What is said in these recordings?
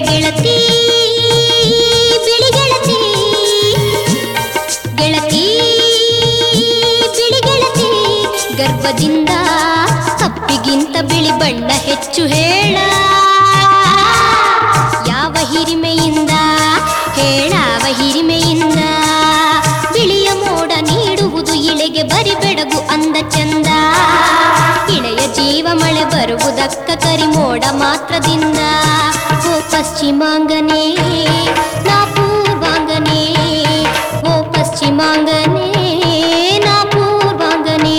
ಗೆಳತಿ ಬಿಳಿ ಗೆಳತಿ ಗೆಳತಿ ಬಿಳಿ ಗೆಳತಿ ಗರ್ಭದಿಂದ ಕಪ್ಪಿಗಿಂತ ಬಿಳಿ ಬಣ್ಣ ಹೆಚ್ಚು ಹೇಳ ಯಾವ ಹಿರಿಮೆಯಿಂದ ಹೇಳಾವ ಹಿರಿಮೆಯಿಂದ ಬಿಳಿಯ ಮೋಡ ನೀಡುವುದು ಇಳೆಗೆ ಬರಿ ಬೆಡಗು ಅಂದ ಚಂದ ಇಳೆಯ ಜೀವ ಮಳೆ ಬರುವುದಕ್ಕ ಕರಿಮೋಡ ಮಾತ್ರದಿಂದ ಓ ಪಶ್ಚಿಮಾಂಗನೇ ನಾ ಪೂರ್ವಾಂಗನೇ ಓ ಪಶ್ಚಿಮಾಂಗನೇ ನಾ ಪೂರ್ವಾಂಗನೇ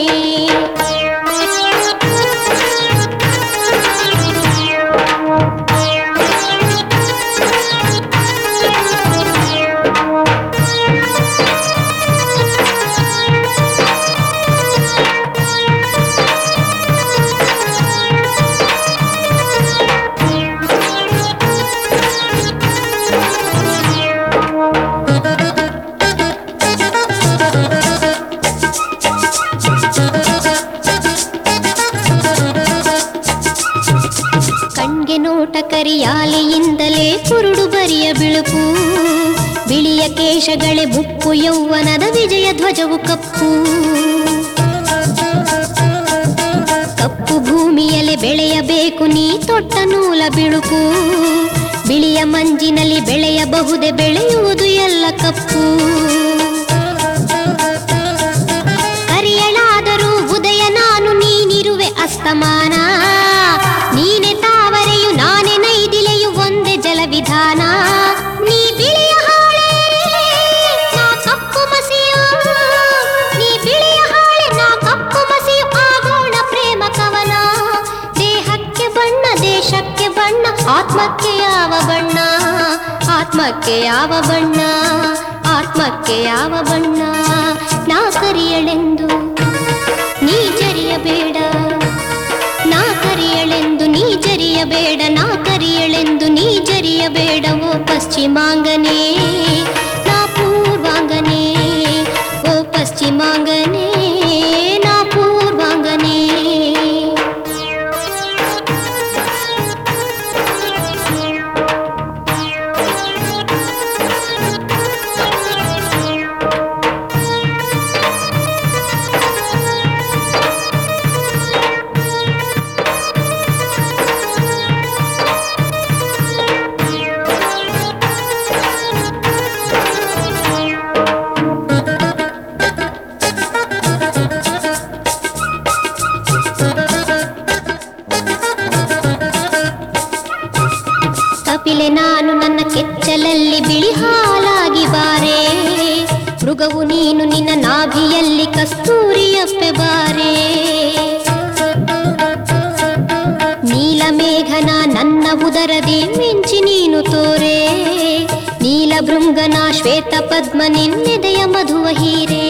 ಕಣ್ಗೆ ನೋಟ ಕರಿಯಾಲೆಯಿಂದಲೇ ಕುರುಡು ಬರಿಯ ಬಿಳುಪು ಬಿಳಿಯ ಕೇಶಗಳೇ ಮುಪ್ಪು ಯೌವನದ ವಿಜಯ ಧ್ವಜವು ಕಪ್ಪು ಕಪ್ಪು ಭೂಮಿಯಲ್ಲಿ ಬೆಳೆಯಬೇಕು ನೀ ತೊಟ್ಟ ನೂಲ ಬಿಳುಪು ಬಿಳಿಯ ಮಂಜಿನಲ್ಲಿ ಬೆಳೆಯಬಹುದೇ ಬೆಳೆಯುವುದು ಎಲ್ಲ ಕಪ್ಪು ಕರಿಯಳಾದರೂ ಉದಯ ನಾನು ನೀನಿರುವೆ ಅಸ್ತಮಾನ ನೀನೆ ತಾವರೆಯು ನಾನೇ ನೈದಿಲೆಯು ಒಂದೇ ಜಲವಿಧಾನ ನೀ ಬಿಳಿಯ ಹಾಳೆ ನಾ ಕಪ್ಪು ಮಸಿಯು ನೀ ಬಿಳಿಯ ಹಾಳೆ ನಾ ಕಪ್ಪು ಮಸಿಯು ಆಗೋಣ ಪ್ರೇಮ ಕವನ ದೇಹಕ್ಕೆ ಬಣ್ಣ ದೇಶಕ್ಕೆ ಬಣ್ಣ ಆತ್ಮಕ್ಕೆ ಯಾವ ಬಣ್ಣ ಆತ್ಮಕ್ಕೆ ಯಾವ ಬಣ್ಣ ಆತ್ಮಕ್ಕೆ ಯಾವ ಬಣ್ಣ ನಾ ಕರಿಯಳೆಂದು ನೀ ಜರಿಯಬೇಡ ನಾ ಕರಿಯಳೆಂದು ನೀ ಜರಿಯಬೇಡ ನಾ ಕರಿಯಳೆಂದು ನೀ ಜರಿಯಬೇಡವೋ ಪಶ್ಚಿಮಾಂಗನೇ ನಾ ಪೂರ್ವಾಂಗನೇ ಓ ಪಶ್ಚಿಮಾಂಗನೇ ನಾ ಪೂರ್ವಾಂಗನೇ ಕಪಿಲೆ ನಾನು ನನ್ನ ಕೆಚ್ಚಲಲ್ಲಿ ಬಿಳಿ ಹಾಲಾಗಿ ಬಾರೆ ಮೃಗವು ನೀನು ನಿನ್ನ ನಾಭಿಯಲ್ಲಿ ಕಸ್ತೂರಿಯಪ್ಪೆ ಬಾರೆ ನೀಲಮೇಘನ ನನ್ನ ಉದರದಿ ಮಿಂಚಿ ನೀನು ತೋರೆ ನೀಲ ಭೃಂಗನ ಶ್ವೇತ ಪದ್ಮ ನಿನ್ನೆದೆಯ ಮಧುವ ಹೀರೆ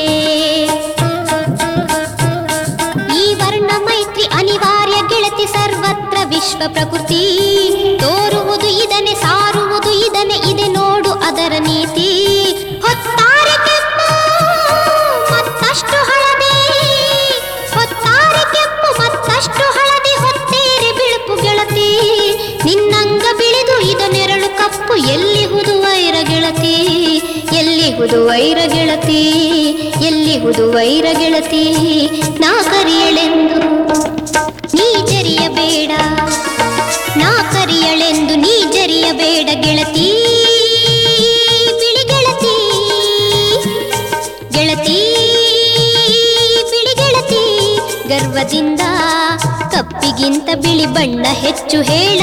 ಈ ವರ್ಣ ಮೈತ್ರಿ ಅನಿವಾರ್ಯ ಗೆಳತಿ ಸರ್ವತ್ರ ವಿಶ್ವ ಪ್ರಕೃತಿ ತೋರುವುದು ಇದನೆ ಸಾರುವುದು ಇದನೆ ಇದೆ ನೋಡು ಅದರ ನೀತಿ ಹೊತ್ತಾರೆ ಕೆಂಪು ಮತ್ತಷ್ಟು ಹಳದಿ ಹೊತ್ತಾರೆ ಕೆಂಪು ಮತ್ತಷ್ಟು ಹಳದಿ ಹೊತ್ತೇರಿ ಬಿಳುಪು ಗೆಳತಿ ನಿನ್ನಂಗ ಬಿಳಿದು ಇದ ನೆರಳು ಕಪ್ಪು ಎಲ್ಲಿ ಹುದು ವೈರ ಗೆಳತಿ ಎಲ್ಲಿ ಹುದು ವೈರ ಗೆಳತಿ ಎಲ್ಲಿ ಹುದು ವೈರ ಗೆಳತಿ ನಾ ಕರಿಯಳೆಂದು ನೀ ಜರಿಯಬೇಡ ನಾ ಕರಿಯಳೆಂದು ನೀ ಜರಿಯಬೇಡ ಗೆಳತಿ ಬಿಳಿ ಗೆಳತಿ ಗೆಳತಿ ಬಿಳಿ ಗೆಳತಿ ಗರ್ವದಿಂದ ಕಪ್ಪಿಗಿಂತ ಬಿಳಿ ಬಣ್ಣ ಹೆಚ್ಚು ಹೇಳ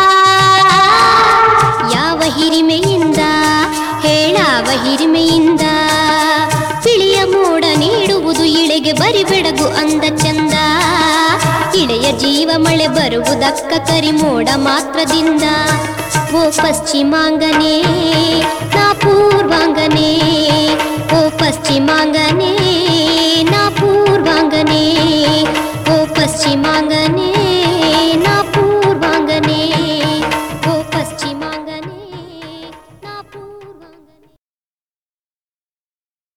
ಯಾವ ಹಿರಿಮೆಯಿಂದ ಹೇಳಾವ ಹಿರಿಮೆಯಿಂದ ಬಿಳಿಯ ಮೋಡ ನೀಡುವುದು ಇಳೆಗೆ ಬರಿ ಬೆಡಗು ಅಂದ ಚಂದ ಇಳೆಯ ಜೀವ ಮಳೆ ಬರುವುದಕ್ಕ ಕರಿಮೋಡ ಮಾತ್ರದಿಂದ ಓ ಪಶ್ಚಿಮಾಂಗನೇ